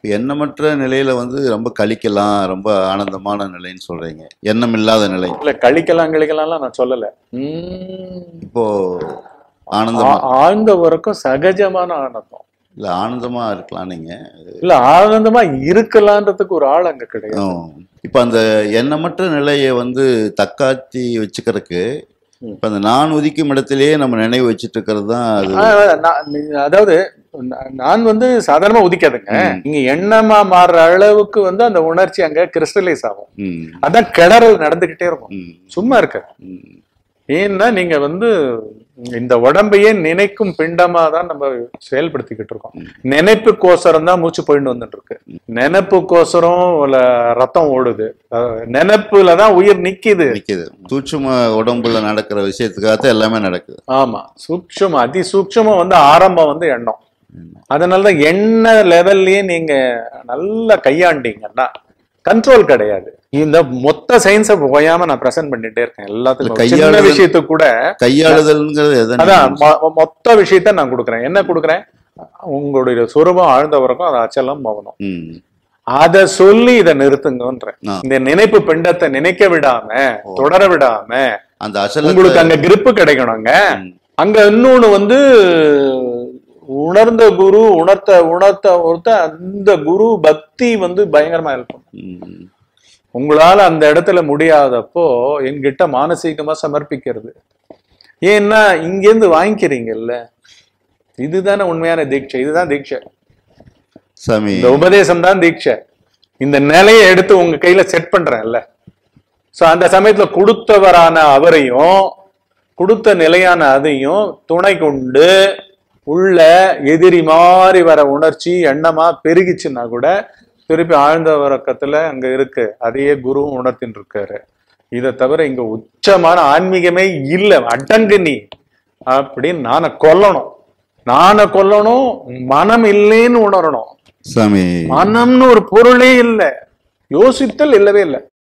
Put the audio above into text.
எண்ணமற்ற நிலையில வந்து ரொம்ப கழிக்கலாம் ரொம்ப ஆனந்தமான நிலைன்னு சொல்றீங்க எண்ணம் இல்லாத நிலை இல்ல கழிக்கலாம் கழிக்கலாம்லாம் நான் சொல்லல உம் இப்போ ஆனந்தமா ஆ- ஆழ்ந்த உறக்கம் சகஜமான ஆனந்தம் இல்ல ஆனந்தமா இருக்கலாம் நீங்க இல்ல ஆனந்தமா இருக்கலான்றதுக்கு ஒரு ஆள் அங்க கிடையாது ஹம். இப்ப அந்த எண்ணமற்ற நிலையை வந்து தக்காத்தி வச்சுக்கிறதுக்கு ம். இப்ப அந்த நான் உதிக்கும் இடத்திலேயே நம்ம நினைவு வச்சுட்டு இருக்கிறது தான் அது ஆ, நான் நீ- அதாவது நான் நான் வந்து சாதாரணமா உதிக்காதுங்க ம். நீங்க எண்ணமா மாறுற அளவுக்கு வந்து அந்த உணர்ச்சி அங்க கிறிஸ்டலைஸ் ஆகும் ம், அதான் கிளறல் நடந்துகிட்டே இருக்கும் ம், சும்மா இருக்க ம். ஏன்னா நீங்க வந்து இந்த உடம்பையே நினைக்கும் பிண்டமா தான் நம்ம செயல்படுத்திக்கிட்டு இருக்கோம் நினைப்புக்கோசரம் தான் மூச்சு போயிட்டு வந்துட்டு இருக்கு நினைப்புக்கோசரம் உள்ள ரத்தம் ஓடுது அஹ் நினைப்புல தான் உயிர் நிக்குது நிக்குது சூட்சும உடம்புல நடக்கிற விஷயத்துக்காக எல்லாமே நடக்குது ஆமா சூக்ஷமம் அதி சூக்ஷமம் வந்து ஆரம்பம் வந்து எண்ணம் அதனாலதான் எண்ண லெவல்லயே நீங்க நல்லா கையாண்டீங்கன்னா கண்ட்ரோல் கிடையாது இந்த மொத்த சயின்ஸை ஓயாம நான் பிரசன்ட் பண்ணிட்டே இருக்கேன் எல்லாத்துக்கும் ஒரு சின்ன கையாளுதல் விஷயத்துக்கு கூட கையாளுதல்ங்கிறது எதை அதான் நீங்க- மொ- மொத்த விஷயத்த நான் கொடுக்குறேன் என்ன கொடுக்குறேன் உங்களுடைய சுரூபம் ஆழ்ந்த உறக்கம் அது அச்சலம் மௌனம் ம், அத சொல்லி இதை நிறுத்துங்கன்றேன் ஆ. இந்த நினைப்பு பிண்டத்தை நினைக்க விடாம தொடர விடாம அந்த அசலத்தை உங்களுக்கு அங்க grip கிடைக்கணுங்க ம், அங்க இன்னொன்னு வந்து உணர்ந்த குரு உணர்த்த உணர்த்த ஒருத்த அந்த குரு பக்தி வந்து பயங்கரமா இருக்கும் ம், உங்களால அந்த இடத்துல முடியாதப்போ என்கிட்ட மானசீகமா சமர்ப்பிக்கிறது ஏன்னா இங்கேருந்து வாங்கிக்கிறீங்கல்ல இதுதானே உண்மையான தீட்சை இதுதான் தீட்சை சாமி இந்த உபதேசம் தான் தீட்சை இந்த நிலையை எடுத்து உங்க கையில செட் பண்றேன்ல சோ அந்த சமயத்துல கொடுத்தவரான அவரையும் கொடுத்த நிலையான அதையும் துணை கொண்டு உள்ள எதிரி மாறி வர உணர்ச்சி எண்ணமா பெருகிச்சுன்னா கூட திருப்பி ஆழ்ந்த உறக்கத்துல அங்க இருக்கு அதையே குருவும் உணர்த்தின்னு இருக்காரு இதை தவிர இங்க உச்சமான ஆன்மீகமே இல்லை அடங்கு நீ அப்படின்னு நானை கொல்லணும் நானை கொல்லணும் மனம் இல்லைன்னு உணரணும் சாமி மனம்னு ஒரு பொருளே இல்லை யோசித்தல் இல்லவே இல்லை